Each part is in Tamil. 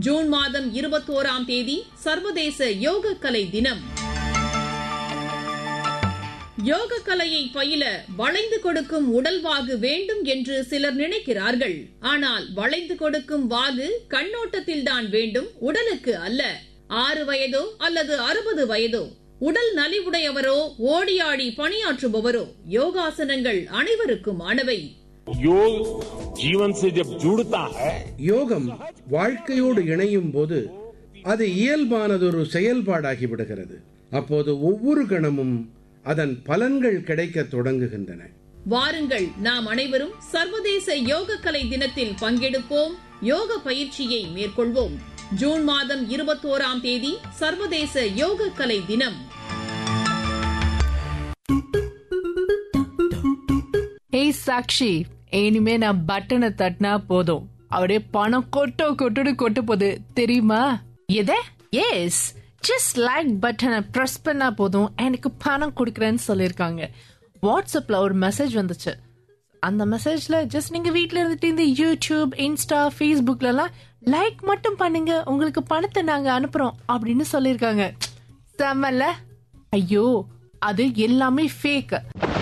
ஜூன் மாதம் இருபத்தோராம் தேதி சர்வதேச யோக கலை தினம் யோக கலையை பயில வளைந்து கொடுக்கும் உடல் வாகு வேண்டும் என்று சிலர் நினைக்கிறார்கள் ஆனால் வளைந்து கொடுக்கும் வாகு கண்ணோட்டத்தில்தான் வேண்டும் உடலுக்கு அல்ல ஆறு வயதோ அல்லது அறுபது வயதோ உடல் நலிவுடையவரோ ஓடியாடி பணியாற்றுபவரோ யோகாசனங்கள் அனைவருக்கும் ஆனவை योग जीवन से जब जुड़ता है யோகம் வாழ்க்கையோடு இணையும் போது அது இயல்பானதொரு செயல்பாடாகி விடுகிறது அப்போது ஒவ்வொரு கணமும் அதன் பலன்கள் கிடைக்கத் தொடங்குகின்றன வாருங்கள் நாம் அனைவரும் சர்வதேச யோக கலை தினத்தில் பங்கெடுப்போம் யோக பயிற்சியை மேற்கொள்வோம் ஜூன் மாதம் இருபத்தோராம் தேதி சர்வதேச யோக கலை தினம் ஏய் சாக்ஷி இனிமே நான் பட்டனை தட்டினா போதும் அப்படியே பணம் கொட்டோ கொட்டுன்னு கொட்ட போகுது தெரியுமா எத எஸ் ஜஸ்ட் லைக் பட்டனை ப்ரெஸ் பண்ணா போதும் எனக்கு பணம் கொடுக்குறேன்னு சொல்லியிருக்காங்க வாட்ஸ்அப்ல ஒரு மெசேஜ் வந்துச்சு அந்த மெசேஜ்ல ஜஸ்ட் நீங்க வீட்ல இருந்துட்டு இந்த யூடியூப் இன்ஸ்டா ஃபேஸ்புக்ல எல்லாம் லைக் மட்டும் பண்ணுங்க உங்களுக்கு பணத்தை நாங்க அனுப்புறோம் அப்படின்னு சொல்லியிருக்காங்க செம்மல்ல ஐயோ அது எல்லாமே ஃபேக்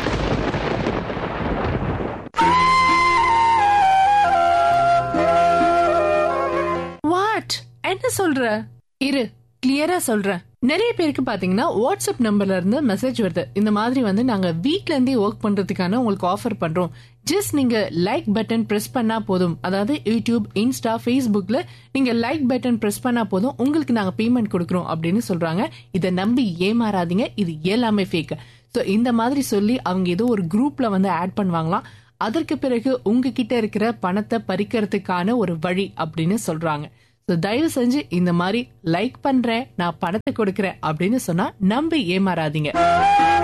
வாட் என்ன சொல்ற இரு கிளியரா சொல்றேன் நிறைய பேருக்கு பாத்தீங்கன்னா வாட்ஸ்அப் நம்பர்ல இருந்து மெசேஜ் வருது இந்த மாதிரி வந்து நாங்க வீட்ல இருந்தே ஒர்க் பண்றதுக்கான உங்களுக்கு ஆஃபர் பண்றோம் ஜஸ்ட் நீங்க லைக் பட்டன் பிரஸ் பண்ணா போதும் அதாவது யூடியூப் இன்ஸ்டா ஃபேஸ்புக்ல நீங்க லைக் பட்டன் பிரஸ் பண்ணா போதும் உங்களுக்கு நாங்க பேமெண்ட் கொடுக்கறோம் அப்படின்னு சொல்றாங்க இதை நம்பி ஏமாறாதீங்க இது எல்லாமே ஃபேக் சோ இந்த மாதிரி சொல்லி அவங்க ஏதோ ஒரு குரூப்ல வந்து ஆட் பண்ணுவாங்களாம் அதற்கு பிறகு உங்ககிட்ட இருக்கிற பணத்தை பறிக்கிறதுக்கான ஒரு வழி அப்படின்னு சொல்றாங்க So, தயவு செஞ்சு இந்த மாதிரி லைக் பண்றேன் நான் பணத்தை கொடுக்கறேன் அப்படின்னு சொன்னா நம்பி ஏமாறாதீங்க